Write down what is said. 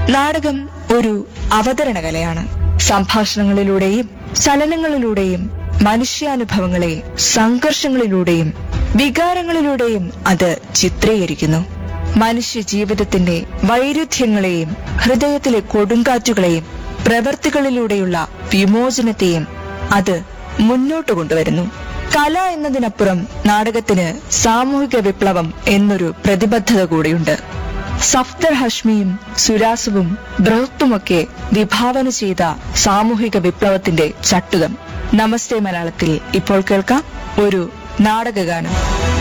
നാടകം ഒരു അവതരണ കലയാണ് സംഭാഷണങ്ങളിലൂടെയും ചലനങ്ങളിലൂടെയും മനുഷ്യാനുഭവങ്ങളെ സംഘർഷങ്ങളിലൂടെയും വികാരങ്ങളിലൂടെയും അത് ചിത്രീകരിക്കുന്നു മനുഷ്യ ജീവിതത്തിന്റെ വൈരുദ്ധ്യങ്ങളെയും ഹൃദയത്തിലെ കൊടുങ്കാറ്റുകളെയും പ്രവൃത്തികളിലൂടെയുള്ള വിമോചനത്തെയും അത് മുന്നോട്ട് കൊണ്ടുവരുന്നു കല എന്നതിനപ്പുറം നാടകത്തിന് സാമൂഹിക വിപ്ലവം എന്നൊരു പ്രതിബദ്ധത കൂടിയുണ്ട് സഫ്ദർ ഹഷ്മിയും സുരാസുവും ബൃഹത്തുമൊക്കെ വിഭാവന ചെയ്ത സാമൂഹിക വിപ്ലവത്തിന്റെ ചട്ടുകം നമസ്തേ മലയാളത്തിൽ ഇപ്പോൾ കേൾക്കാം ഒരു നാടകഗാനം